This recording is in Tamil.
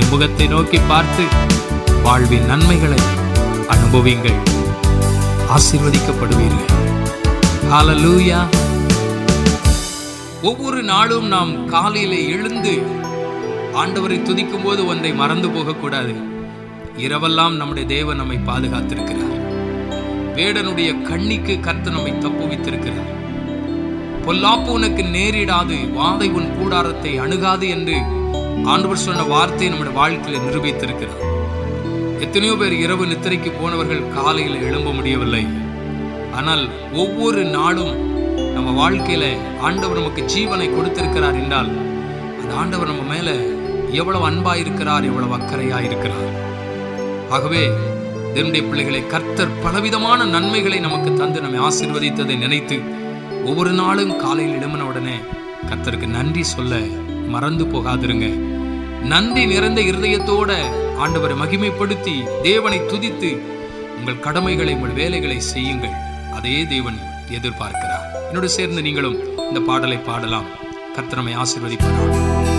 முகத்தை நோக்கி பார்த்து வாழ்வின் நன்மைகளை அனுபவிங்கள் ஆசீர்வதிக்கப்படுவீர்கள் ஹalleluya ஒவ்வொரு நாளும் நாம் காலையில எழுந்து ஆண்டவரை துதிக்கும் போது ஒன்றை மறந்து போகக்கூடாது இரவெல்லாம் நம்முடைய தேவன் நம்மை பாதுகாத்திருக்கிறார் வேடனுடைய கண்ணிக்கு கர்த்தர் நம்மை தப்புவித்திருக்கிறார் பொல்லாப்பு உனக்கு நேரிடாது வாதை உன் கூடாரத்தை அணுகாது என்று ஆண்டவர் சொன்ன வார்த்தையை நம்முடைய வாழ்க்கையில நிரூபித்திருக்கிறார் எத்தனையோ பேர் இரவு நித்திரைக்கு போனவர்கள் காலையில் எழும்ப முடியவில்லை ஆனால் ஒவ்வொரு நாளும் நம்ம வாழ்க்கையில ஆண்டவர் நமக்கு ஜீவனை கொடுத்திருக்கிறார் என்றால் அந்த ஆண்டவர் நம்ம மேல எவ்வளவு அன்பா இருக்கிறார் எவ்வளவு அக்கறையா இருக்கிறார் ஆகவே தேவனுடைய பிள்ளைகளை கர்த்தர் பலவிதமான நன்மைகளை நமக்கு தந்து நம்மை ஆசீர்வதித்ததை நினைத்து ஒவ்வொரு நாளும் காலையில் எழும்பின உடனே கர்த்தருக்கு நன்றி சொல்ல மறந்து போகாதிருங்க நன்றி நிறைந்த இருதயத்தோட ஆண்டவரை மகிமைப்படுத்தி தேவனை துதித்து உங்கள் கடமைகளை உங்கள் வேலைகளை செய்யுங்கள் அதே தேவன் எதிர்பார்க்கிறார் என்னோடு சேர்ந்து நீங்களும் இந்த பாடலை பாடலாம் கர்த்தர் நம்மை ஆசீர்வதிப்பார்